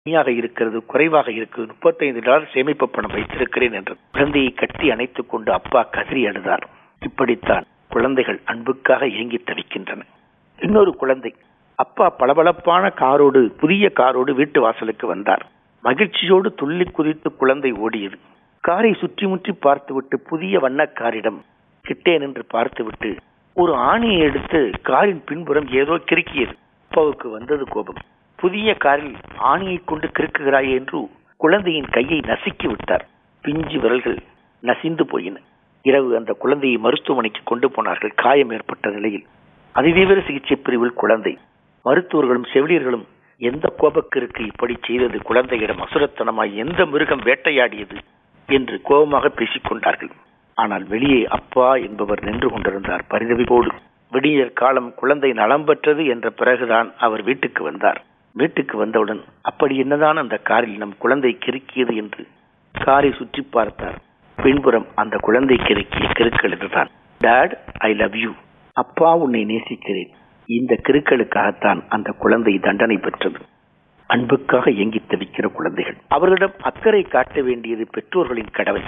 கம்மியாக இருக்கிறது குறைவாக இருக்கிறது முப்பத்தைந்து டாலர் சேமிப்பு பணம் வைத்திருக்கிறேன் என்று குழந்தையை கட்டி அணைத்துக் கொண்டு அப்பா கதறி அழுதார் இப்படித்தான் குழந்தைகள் அன்புக்காக ஏங்கி தவிக்கின்றன இன்னொரு குழந்தை அப்பா பளபளப்பான காரோடு புதிய காரோடு வீட்டு வாசலுக்கு வந்தார் மகிழ்ச்சியோடு துள்ளி குதித்து குழந்தை ஓடியது காரை சுற்றி முற்றி பார்த்துவிட்டு புதிய வண்ண காரிடம் கிட்டே நின்று பார்த்துவிட்டு ஒரு ஆணியை எடுத்து காரின் பின்புறம் ஏதோ கிறுக்கியது அப்பாவுக்கு வந்தது கோபம் புதிய காரில் ஆணியை கொண்டு கிறுக்குகிறாய் என்று குழந்தையின் கையை நசுக்கி விட்டார் பிஞ்சு விரல்கள் நசிந்து போயின இரவு அந்த குழந்தையை மருத்துவமனைக்கு கொண்டு போனார்கள் காயம் ஏற்பட்ட நிலையில் அதிதீவிர சிகிச்சை பிரிவில் குழந்தை மருத்துவர்களும் செவிலியர்களும் எந்த கோபக்கிற்கு இப்படி செய்தது குழந்தையிடம் அசுரத்தனமாய் எந்த மிருகம் வேட்டையாடியது என்று கோபமாக பேசிக் கொண்டார்கள் ஆனால் வெளியே அப்பா என்பவர் நின்று கொண்டிருந்தார் பரிதவிப்போடு விடியற் காலம் குழந்தை நலம் பெற்றது என்ற பிறகுதான் அவர் வீட்டுக்கு வந்தார் வீட்டுக்கு வந்தவுடன் அப்படி என்னதான் அந்த காரில் நம் குழந்தை கிறுக்கியது என்று காரை சுற்றி பார்த்தார் பின்புறம் அந்த குழந்தை கிறுக்கிய கிறுக்கள் இதுதான் டாட் ஐ லவ் யூ அப்பா உன்னை நேசிக்கிறேன் இந்த கிறுக்களுக்காகத்தான் அந்த குழந்தை தண்டனை பெற்றது அன்புக்காக ஏங்கி தவிக்கிற குழந்தைகள் அவர்களிடம் அக்கறை காட்ட வேண்டியது பெற்றோர்களின் கடமை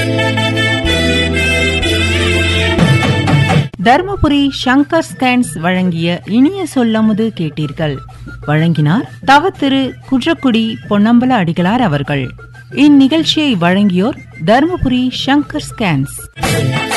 தர்மபுரி சங்கர் ஸ்கேன்ஸ் வழங்கிய இனிய சொல்லமுது கேட்டீர்கள் வழங்கினார் தவ திரு குன்றக்குடி பொன்னம்பல அடிகளார் அவர்கள் இந்நிகழ்ச்சியை வழங்கியோர் தர்மபுரி சங்கர் ஸ்கேன்ஸ்